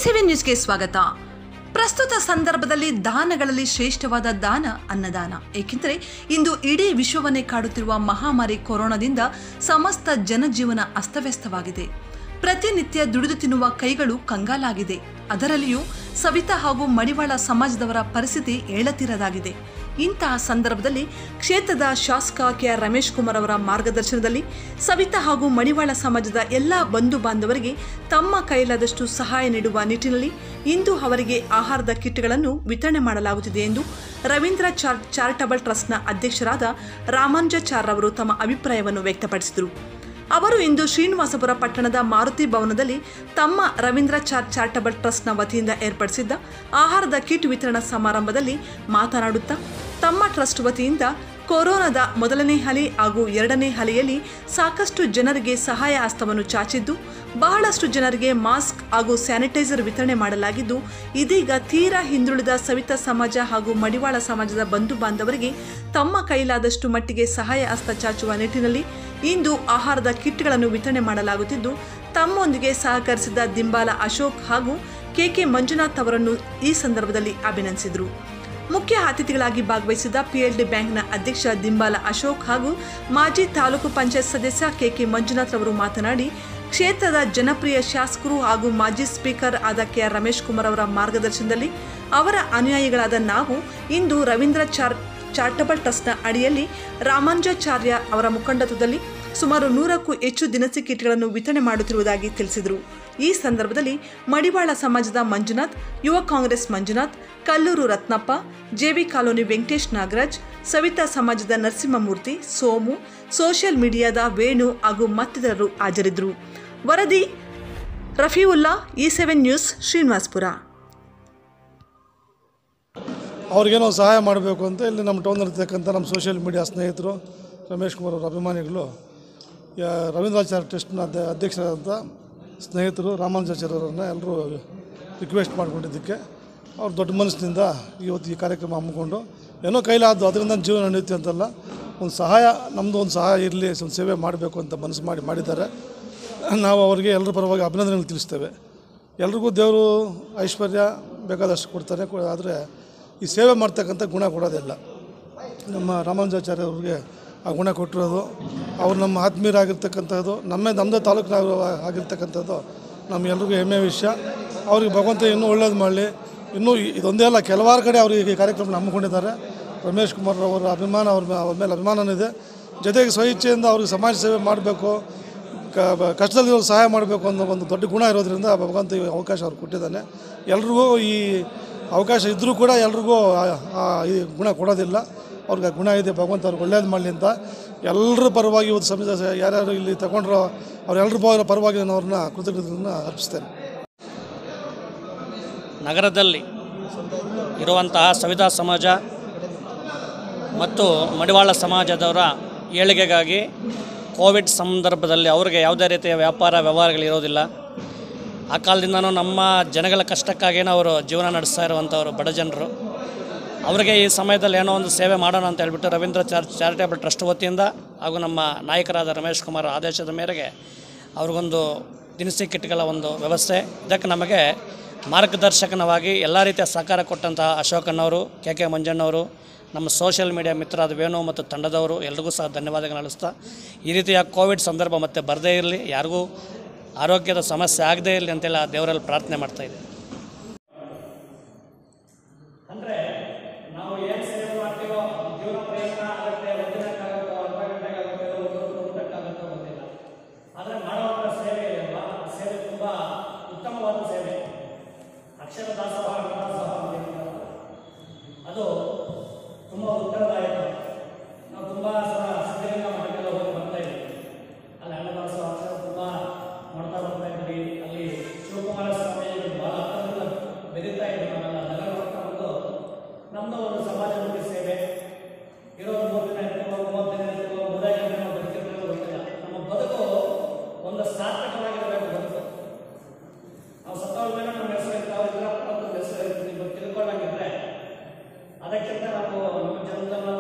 seven ನ್ಯೂಸ್ಗೆ ಸ್ವಾಗತ ಪ್ರಸ್ತುತ ಸಂದರ್ಭದಲ್ಲಿ ದಾನಗಳಲ್ಲಿ ಶ್ರೇಷ್ಠವಾದ ದಾನ ಅನ್ನದಾನ ಏಕೆಂದರೆ ಇಂದು ಇಡೀ ವಿಶ್ವವನ್ನೇ ಕಾಡುತ್ತಿರುವ ಮಹಾಮಾರಿ ಕೊರೋನಾದಿಂದ ಸಮಸ್ತ ಜನಜೀವನ ಅಸ್ತವ್ಯಸ್ತವಾಗಿದೆ ಪ್ರತಿನಿತ್ಯ ದುಡಿದು ತಿನ್ನುವ ಕೈಗಳು ಕಂಗಾಲಾಗಿದೆ ಅದರಲ್ಲಿಯೂ ಸವಿತಾ ಹಾಗೂ ಮಡಿವಾಳ ಸಮಾಜದವರ ಪರಿಸ್ಥಿತಿ ಏಳತಿರದಾಗಿದೆ ಇಂತಹ ಸಂದರ್ಭದಲ್ಲಿ ಕ್ಷೇತ್ರದ ಶಾಸಕ ಕೆ ಆರ್ ರಮೇಶ್ ಕುಮಾರ್ ಅವರ ಮಾರ್ಗದರ್ಶನದಲ್ಲಿ ಸವಿತಾ ಹಾಗೂ ಮಡಿವಾಳ ಸಮಾಜದ ಎಲ್ಲ ಬಂಧು ಬಾಂಧವರಿಗೆ ತಮ್ಮ ಕೈಲಾದಷ್ಟು ಸಹಾಯ ನೀಡುವ ನಿಟ್ಟಿನಲ್ಲಿ ಇಂದು ಅವರಿಗೆ ಆಹಾರದ ಕಿಟ್ಗಳನ್ನು ವಿತರಣೆ ಮಾಡಲಾಗುತ್ತಿದೆ ಎಂದು ರವೀಂದ್ರ ಚಾರ್ ಚಾರಿಟಬಲ್ ಟ್ರಸ್ಟ್ನ ಅಧ್ಯಕ್ಷರಾದ ರಾಮಾನುಜಾಚಾರ್ ಅವರು ತಮ್ಮ ಅಭಿಪ್ರಾಯವನ್ನು ವ್ಯಕ್ತಪಡಿಸಿದರು ಅವರು ಇಂದು ಶ್ರೀನಿವಾಸಪುರ ಪಟ್ಟಣದ ಮಾರುತಿ ಭವನದಲ್ಲಿ ತಮ್ಮ ರವೀಂದ್ರ ಚಾರ್ ಚಾರಿಟಬಲ್ ಟ್ರಸ್ಟ್ನ ವತಿಯಿಂದ ಏರ್ಪಡಿಸಿದ್ದ ಆಹಾರದ ಕಿಟ್ ವಿತರಣಾ ಸಮಾರಂಭದಲ್ಲಿ ಮಾತನಾಡುತ್ತಾ ತಮ್ಮ ಟ್ರಸ್ಟ್ ವತಿಯಿಂದ ಕೊರೋನಾದ ಮೊದಲನೇ ಅಲೆ ಹಾಗೂ ಎರಡನೇ ಅಲೆಯಲ್ಲಿ ಸಾಕಷ್ಟು ಜನರಿಗೆ ಸಹಾಯ ಹಸ್ತವನ್ನು ಚಾಚಿದ್ದು ಬಹಳಷ್ಟು ಜನರಿಗೆ ಮಾಸ್ಕ್ ಹಾಗೂ ಸ್ಯಾನಿಟೈಸರ್ ವಿತರಣೆ ಮಾಡಲಾಗಿದ್ದು ಇದೀಗ ತೀರಾ ಹಿಂದುಳಿದ ಸವಿತಾ ಸಮಾಜ ಹಾಗೂ ಮಡಿವಾಳ ಸಮಾಜದ ಬಂಧು ಬಾಂಧವರಿಗೆ ತಮ್ಮ ಕೈಲಾದಷ್ಟು ಮಟ್ಟಿಗೆ ಸಹಾಯ ಹಸ್ತ ಚಾಚುವ ನಿಟ್ಟಿನಲ್ಲಿ ಇಂದು ಆಹಾರದ ಕಿಟ್ಗಳನ್ನು ವಿತರಣೆ ಮಾಡಲಾಗುತ್ತಿದ್ದು ತಮ್ಮೊಂದಿಗೆ ಸಹಕರಿಸಿದ ದಿಂಬಾಲ ಅಶೋಕ್ ಹಾಗೂ ಕೆಕೆ ಮಂಜುನಾಥ್ ಅವರನ್ನು ಈ ಸಂದರ್ಭದಲ್ಲಿ ಅಭಿನಂದಿಸಿದರು ಮುಖ್ಯ ಅತಿಥಿಗಳಾಗಿ ಭಾಗವಹಿಸಿದ ಪಿಎಲ್ಡಿ ಬ್ಯಾಂಕ್ನ ಅಧ್ಯಕ್ಷ ದಿಂಬಾಲ ಅಶೋಕ್ ಹಾಗೂ ಮಾಜಿ ತಾಲೂಕು ಪಂಚಾಯತ್ ಸದಸ್ಯ ಕೆಕೆ ಮಂಜುನಾಥ್ ಅವರು ಮಾತನಾಡಿ ಕ್ಷೇತ್ರದ ಜನಪ್ರಿಯ ಶಾಸಕರು ಹಾಗೂ ಮಾಜಿ ಸ್ಪೀಕರ್ ಆದ ಕೆ ಆರ್ ರಮೇಶ್ ಕುಮಾರ್ ಅವರ ಮಾರ್ಗದರ್ಶನದಲ್ಲಿ ಅವರ ಅನುಯಾಯಿಗಳಾದ ನಾವು ಇಂದು ರವೀಂದ್ರ ಚಾರ್ ಚಾರಿಟಬಲ್ ಟ್ರಸ್ಟ್ನ ಅಡಿಯಲ್ಲಿ ರಾಮಾನುಜಾಚಾರ್ಯ ಅವರ ಮುಖಂಡತ್ವದಲ್ಲಿ ಸುಮಾರು ನೂರಕ್ಕೂ ಹೆಚ್ಚು ದಿನಸಿ ಕಿಟ್ಗಳನ್ನು ವಿತರಣೆ ಮಾಡುತ್ತಿರುವುದಾಗಿ ತಿಳಿಸಿದರು ಈ ಸಂದರ್ಭದಲ್ಲಿ ಮಡಿವಾಳ ಸಮಾಜದ ಮಂಜುನಾಥ್ ಯುವ ಕಾಂಗ್ರೆಸ್ ಮಂಜುನಾಥ್ ಕಲ್ಲೂರು ರತ್ನಪ್ಪ ಜೆವಿ ಕಾಲೋನಿ ವೆಂಕಟೇಶ್ ನಾಗರಾಜ್ ಸವಿತಾ ಸಮಾಜದ ನರಸಿಂಹಮೂರ್ತಿ ಸೋಮು ಸೋಷಿಯಲ್ ಮೀಡಿಯಾದ ವೇಣು ಹಾಗೂ ಮತ್ತಿತರರು ಹಾಜರಿದ್ದರು ವರದಿ Rafiulla E seven news Srinivaspur ಅವ್ರಿಗೇನೋ ಸಹಾಯ ಮಾಡಬೇಕು ಅಂತ ಇಲ್ಲಿ ನಮ್ಮ ಟೌನಲ್ಲಿರ್ತಕ್ಕಂಥ ನಮ್ಮ ಸೋಷಿಯಲ್ ಮೀಡಿಯಾ ಸ್ನೇಹಿತರು ರಮೇಶ್ ಕುಮಾರ್ ಅವರ ಅಭಿಮಾನಿಗಳು ಯಾ- ರವೀಂದ್ರಾಚಾರ್ಯ ಟ್ರಸ್ಟ್ನ ಅಧ್ಯ ಅಧ್ಯಕ್ಷರಾದಂಥ ಸ್ನೇಹಿತರು ರಾಮಾನುಜಾಚಾರ್ಯರನ್ನು ಎಲ್ಲರೂ ರಿಕ್ವೆಸ್ಟ್ ಮಾಡ್ಕೊಂಡಿದ್ದಕ್ಕೆ ಅವ್ರು ದೊಡ್ಡ ಮನಸ್ಸಿನಿಂದ ಇವತ್ತು ಈ ಕಾರ್ಯಕ್ರಮ ಹಮ್ಮಿಕೊಂಡು ಏನೋ ಕೈಲಾದ್ದು ಅದರಿಂದ ಜೀವನ ನಡೆಯುತ್ತೆ ಅಂತಲ್ಲ ಒಂದು ಸಹಾಯ ನಮ್ಮದು ಒಂದು ಸಹಾಯ ಇರಲಿ ಒಂದು ಸೇವೆ ಮಾಡಬೇಕು ಅಂತ ಮನಸ್ಸು ಮಾಡಿ ಮಾಡಿದ್ದಾರೆ ನಾವು ಅವರಿಗೆ ಎಲ್ಲರ ಪರವಾಗಿ ಅಭಿನಂದನೆಗಳು ತಿಳಿಸ್ತೇವೆ ಎಲ್ರಿಗೂ ದೇವರು ಐಶ್ವರ್ಯ ಬೇಕಾದಷ್ಟು ಕೊಡ್ತಾರೆ ಆದರೆ ಈ ಸೇವೆ ಮಾಡ್ತಕ್ಕಂಥ ಗುಣ ಕೊಡೋದಿಲ್ಲ ನಮ್ಮ ರಾಮಾನುಜಾಚಾರ್ಯ ಅವ್ರಿಗೆ ಆ ಗುಣ ಕೊಟ್ಟಿರೋದು ಅವ್ರು ನಮ್ಮ ಆತ್ಮೀಯರಾಗಿರ್ತಕ್ಕಂಥದ್ದು ನಮ್ಮೇ ನಮ್ಮದೇ ತಾಲೂಕಿನ ಆಗಿರ್ತಕ್ಕಂಥದ್ದು ನಮ್ಗೆಲ್ರಿಗೂ ಹೆಮ್ಮೆ ವಿಷಯ ಅವ್ರಿಗೆ ಭಗವಂತ ಇನ್ನೂ ಒಳ್ಳೇದು ಮಾಡಲಿ ಇನ್ನೂ ಇ- ಇದೊಂದೇ ಅಲ್ಲ ಕೆಲವಾರು ಕಡೆ ಅವ್ರಿಗೆ ಈ ಕಾರ್ಯಕ್ರಮ ಹಮ್ಮಿಕೊಂಡಿದ್ದಾರೆ ರಮೇಶ್ ಕುಮಾರ್ ಅವರ ಅಭಿಮಾನ ಅವ್ರ ಮೇ- ಅವ್ರ ಮೇಲೆ ಅಭಿಮಾನನೂ ಇದೆ ಜೊತೆಗೆ ಸ್ವಇಚ್ಛೆಯಿಂದ ಅವ್ರಿಗೆ ಸಮಾಜ ಸೇವೆ ಮಾಡಬೇಕು ಕ ಬ- ಕಷ್ಟದಲ್ಲಿರೋರು ಸಹಾಯ ಮಾಡಬೇಕು ಅನ್ನೋ ಒಂದು ದೊಡ್ಡ ಗುಣ ಇರೋದ್ರಿಂದ ಭಗವಂತ ಈ ಅವಕಾಶ ಅವ್ರು ಕೊಟ್ಟಿದ್ದಾನೆ ಎಲ್ರಿಗೂ ಈ ಅವಕಾಶ ಇದ್ದರೂ ಕೂಡ ಎಲ್ರಿಗೂ ಆ- ಆ ಈ ಗುಣ ಕೊಡೋದಿಲ್ಲ ಅವ್ರಿಗೆ ಆ ಗುಣ ಇದೆ ಭಗವಂತ ಅವ್ರಿಗೆ ಒಳ್ಳೇದು ಮಾಡಲಿ ಅಂತ ಎಲ್ಲರ ಪರವಾಗಿ ಇವತ್ತು ಸಮಾಜ ಯಾರ್ಯಾರು ಇಲ್ಲಿ ತಗೊಂಡ್ರೋ ಅವ್ರೆಲ್ಲರ ಪರ- ಪರವಾಗಿ ನಾನು ಅವ್ರನ್ನ ಕೃತಜ್ಞತೆಯನ್ನು ಅರ್ಪಿಸ್ತೇನೆ ನಗರದಲ್ಲಿ ಇರುವಂತಹ ಸವಿತಾ ಸಮಾಜ ಮತ್ತು ಮಡಿವಾಳ ಸಮಾಜದವರ ಏಳಿಗೆಗಾಗಿ ಕೋವಿಡ್ ಸಂದರ್ಭದಲ್ಲಿ ಅವರಿಗೆ ಯಾವುದೇ ರೀತಿಯ ವ್ಯಾಪಾರ ವ್ಯವಹಾರಗಳಿರೋದಿಲ್ಲ ಆ ಕಾಲದಿಂದನೂ ನಮ್ಮ ಜನಗಳ ಕಷ್ಟಕ್ಕಾಗಿಯೇ ಅವರು ಜೀವನ ನಡೆಸ್ತಾ ಇರುವಂಥವ್ರು ಬಡ ಜನರು ಅವರಿಗೆ ಈ ಸಮಯದಲ್ಲಿ ಏನೋ ಒಂದು ಸೇವೆ ಮಾಡೋಣ ಅಂತ ಹೇಳ್ಬಿಟ್ಟು ರವೀಂದ್ರ ಚಾರ್ ಚಾರಿಟೇಬಲ್ ಟ್ರಸ್ಟ್ ವತಿಯಿಂದ ಹಾಗೂ ನಮ್ಮ ನಾಯಕರಾದ ರಮೇಶ್ ಕುಮಾರ್ ಆದೇಶದ ಮೇರೆಗೆ ಅವ್ರಿಗೊಂದು ದಿನಸಿ ಕಿಟ್ಗಳ ಒಂದು ವ್ಯವಸ್ಥೆ ಇದಕ್ಕೆ ನಮಗೆ ಮಾರ್ಗದರ್ಶಕನವಾಗಿ ಎಲ್ಲ ರೀತಿಯ ಸಹಕಾರ ಕೊಟ್ಟಂತಹ ಅಶೋಕಣ್ಣವರು ಕೆ ಕೆ ಮಂಜಣ್ಣವರು ನಮ್ಮ ಸೋಷಿಯಲ್ ಮೀಡಿಯಾ ಮಿತ್ರರಾದ ವೇಣು ಮತ್ತು ತಂಡದವರು ಎಲ್ರಿಗೂ ಸಹ ಧನ್ಯವಾದಗಳು ಅಳಿಸ್ತಾ ಈ ರೀತಿಯ ಕೋವಿಡ್ ಸಂದರ್ಭ ಮತ್ತೆ ಬರದೇ ಇರಲಿ ಯಾರಿಗೂ ಆರೋಗ್ಯದ ಸಮಸ್ಯೆ ಆಗದೇ ಇರಲಿ ಅಂತೆಲ್ಲ ದೇವರಲ್ಲಿ ಪ್ರಾರ್ಥನೆ ಮಾಡ್ತಾ ಇದ್ದೀವಿ ಅಂದರೆ ನಾವು ಏನು ಸೇವೆ ಮಾಡ್ತೀವೋ ಜೀವನ ಪ್ರಯತ್ನ ಆಗುತ್ತೆ ಒಂದಿನಕ್ಕಾಗುತ್ತೋ ಅರ್ಧ ಗಂಟೆಗಾಗುತ್ತೋ ಒಂದು ಊಟಕ್ಕಾಗುತ್ತೋ ಗೊತ್ತಿಲ್ಲ ಆದರೆ ಮಾಡುವಂಥ ಸೇವೆ ಇದೆಯಲ್ವಾ ಆ ಸೇವೆ ತುಂಬ ಉತ್ತಮವಾದ ಸೇವೆ ಅಕ್ಷರ ದಾಸೋಹ ದಾಸೋಹ ಅಂತ ಹೇಳ್ತಾರಲ್ಲ, ಅದು ತುಂಬ ಉತ್ತರದಾಯಕ ನಾವು ತುಂಬ ಸಲ ಸಿದ್ಧಗಂಗಾ ಮಠಕ್ಕೆಲ್ಲ ಹೋಗಿ ಬರ್ತಾ ಇದ್ದೀವಿ ಅಲ್ಲಿ ಅನ್ನದಾಸೋಹ ತುಂಬ ನೋಡ್ತಾ ಬರ್ತಾ ಇದ್ವಿ ಅಲ್ಲಿ ಶಿವಕುಮಾರ ಸ್ವಾಮಿ ಭಾಳ ಹತ್ತಿರದಿಂದ ಬೆರೀತಾ ಇದ್ವಿ ನಾವೆಲ್ಲ ಅದೆಲ್ಲ ನೋಡ್ತಾ ಬಂದು ನಮ್ಮದು ಒಂದು ಸಮಾಜಮುಖಿ ಸೇವೆ ಇರೋದು ಮೂರು ದಿನ ಇರ್ತೀವೋ ಮೂವತ್ತು ದಿನ ಇರ್ತೀವೋ ಮೂರೈದು ದಿನ ನಾವು ಬದುಕಿರ್ತೀವೋ ಗೊತ್ತಿಲ್ಲ ನಮ್ಮ ಬದುಕು ಒಂದು ಸಾರ್ಥಕವಾಗಿರಬೇಕು ಬದುಕು ನಾವು ಸತ್ತವ್ರ ಮೇಲೆ ನಮ್ಮ ಹೆಸರು ಇರ್ತಾವೆ ಇದ್ರಪ್ಪ ನಮ್ಮ ಹೆಸರು ಇರ್ತೀವಿ ತಿಳ್ಕೊಳ್ಳಂಗಿದ್ರೆ ಅದಕ್ಕಿಂತ ನಾವು ನಮ್ಮ ಜನ್ಮದಲ್ಲಿ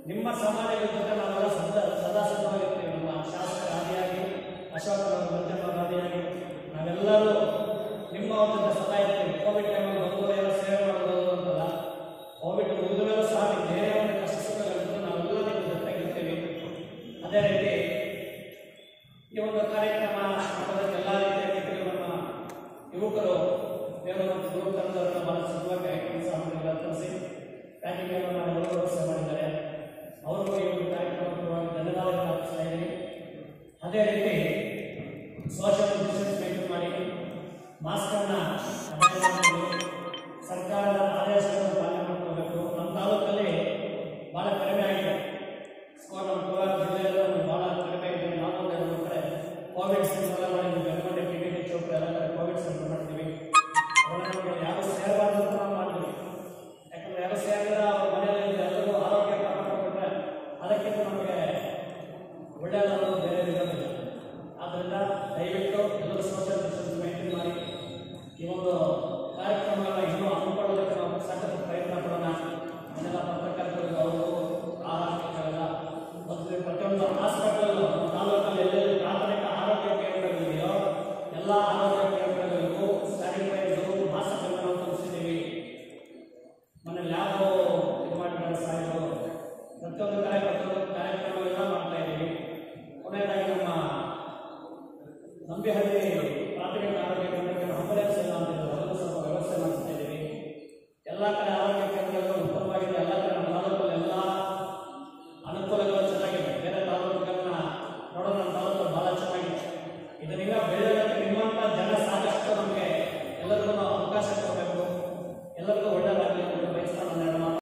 ನಿಮ್ಮ ಸಮಾಜದ ಜೊತೆ ನಾವೆಲ್ಲ ಸದಾ ಸದಾ ಸದವಾಗಿರ್ತೀವಿ ನಮ್ಮ ಶಾಸಕರ ಆದಿಯಾಗಿ ಅಶೋಕನವರ ಮಂಜಣ್ಣವರ ಆದಿಯಾಗಿ ನಾವೆಲ್ಲರೂ ನಿಮ್ಮ ಅವ್ರ ಜೊತೆ ಸದಾ ಇರ್ತೀವಿ ಕೋವಿಡ್ ಟೈಮಲ್ಲಿ ಬಂದು ಎಲ್ಲ ಸೇವೆ ಮಾಡೋದು ಅಂತಲ್ಲ ಕೋವಿಡ್ ಮುಗಿದ ಮೇಲೂ ಸಹ ನೀವು ಬೇರೆ ಒಂದು ಕಷ್ಟ ಸುಖಗಳಿದ್ದು ನಾವೆಲ್ಲ ನಿಮ್ಮ ಜೊತೆಗಿರ್ತೀವಿ ಅದೇ ರೀತಿ ಈ ಒಂದು ಕಾರ್ಯಕ್ರಮ ಮಾಡೋದಕ್ಕೆ ಎಲ್ಲ ರೀತಿಯ ವ್ಯಕ್ತಿಗಳು ನಮ್ಮ ಯುವಕರು ದೇವರ ಮತ್ತು ಯುವಕ ತಂಡದವರನ್ನ ಬಹಳ ಸುಲಭವಾಗಿ ಕೆಲಸ ಮಾಡಿದ್ದಾರೆ ತಿಳಿಸಿ ಪ್ಯಾಕಿಂಗ್ ಮಾಡಿ ಅವರು ವ್ಯವಸ್ಥೆ ಮಾಡಿದ್ದಾರೆ ಅವ್ರಿಗೂ ಈ ಒಂದು ಕಾರ್ಯಕ್ರಮಕ್ಕೆ ಧನ್ಯವಾದಗಳನ್ನು ಅರ್ಪಿಸ್ತಾ ಇದ್ದೀನಿ ಅದೇ ರೀತಿ ಸೋಷಿಯಲ್ ಡಿಸ್ಟೆನ್ಸ್ ಮೇಂಟೈನ್ ಮಾಡಿ ಮಾಸ್ಕನ್ನು ಕಡ್ಡಾಯ ಮಾಡಬೇಕು ಸರ್ಕಾರದ ಆದೇಶಗಳನ್ನು ಪಾಲನೆ ಮಾಡ್ಕೋಬೇಕು ನಮ್ಮ ತಾಲೂಕಲ್ಲಿ ಭಾಳ ಕಡಿಮೆ ಆಗಿದೆ ಸ್ಕೋರ್ ನಮ್ಮ ಕೋಲಾರ ಜಿಲ್ಲೆಯಲ್ಲೂ ಭಾಳ ಕಡಿಮೆ ಇದೆ ನಾವು ಒಂದು ಎರಡು ಮೂರು ಕಡೆ ಕೋವಿಡ್ ಸೆಂಟರ್ ಎಲ್ಲ ಮಾಡಿ ಬೆಳಗೊಂಡೆ ಟಿ ವಿ ಚೌಕ ಎಲ್ಲ ಕಡೆ ಕೋವಿಡ್ ಸೆಂಟರ್ ಮಾಡ್ತೀವಿ ಅವನ್ನ ನಮಗೆ ಯಾರು ಸೇರಬಾರ್ದು ಅಂತ ನಾವು ಮಾಡ್ತೀವಿ ಯಾಕಂದ್ರೆ ಯಾರು ಸೇರಿದ್ರೆ ಅವ್ರ ಮನೆಯಲ್ಲಿ ಎಲ್ಲರೂ ಆರೋಗ್ಯ ಕಾಪಾಡಿಕೊಂಡ್ರೆ ಅದಕ್ಕಿಂತ ನಮಗೆ ಒಳ್ಳೆಯದನ್ನು ಬೇರೆ ಇರೋದಿಲ್ಲ ಆದ್ದರಿಂದ ದಯವಿಟ್ಟು ಎಲ್ಲರೂ ಸೋಷಿಯಲ್ ಡಿಸ್ಟೆನ್ಸ್ ಮೇಂಟೈನ್ ಮಾಡಿ ಈ ಒಂದು